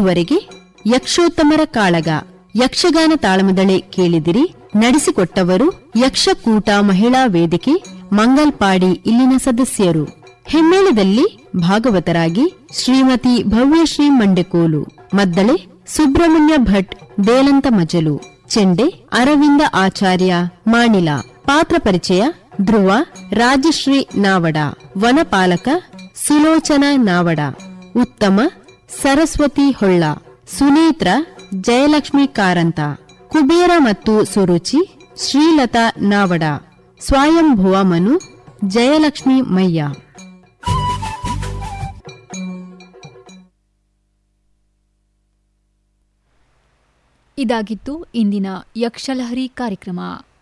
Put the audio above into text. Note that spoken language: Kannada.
ಇದುವರೆಗೆ ಯಕ್ಷೋತ್ತಮರ ಕಾಳಗ ಯಕ್ಷಗಾನ ತಾಳಮದಳೆ ಕೇಳಿದಿರಿ ನಡೆಸಿಕೊಟ್ಟವರು ಯಕ್ಷಕೂಟ ಮಹಿಳಾ ವೇದಿಕೆ ಮಂಗಲ್ಪಾಡಿ ಇಲ್ಲಿನ ಸದಸ್ಯರು ಹೆಮ್ಮೇಳದಲ್ಲಿ ಭಾಗವತರಾಗಿ ಶ್ರೀಮತಿ ಭವ್ಯಶ್ರೀ ಮಂಡೆಕೋಲು ಮದ್ದಳೆ ಸುಬ್ರಹ್ಮಣ್ಯ ಭಟ್ ದೇಲಂತ ಮಜಲು ಚೆಂಡೆ ಅರವಿಂದ ಆಚಾರ್ಯ ಮಾಣಿಲ ಪಾತ್ರ ಪರಿಚಯ ಧ್ರುವ ರಾಜಶ್ರೀ ನಾವಡ ವನಪಾಲಕ ಸುಲೋಚನಾ ನಾವಡ ಉತ್ತಮ ಸರಸ್ವತಿ ಹೊಳ್ಳ ಸುನೇತ್ರ ಜಯಲಕ್ಷ್ಮಿ ಕಾರಂತ ಕುಬೇರ ಮತ್ತು ಸುರುಚಿ ಶ್ರೀಲತಾ ನಾವಡ ಸ್ವಯಂಭುವ ಮನು ಜಯಲಕ್ಷ್ಮಿ ಮಯ್ಯ ಇದಾಗಿತ್ತು ಇಂದಿನ ಯಕ್ಷಲಹರಿ ಕಾರ್ಯಕ್ರಮ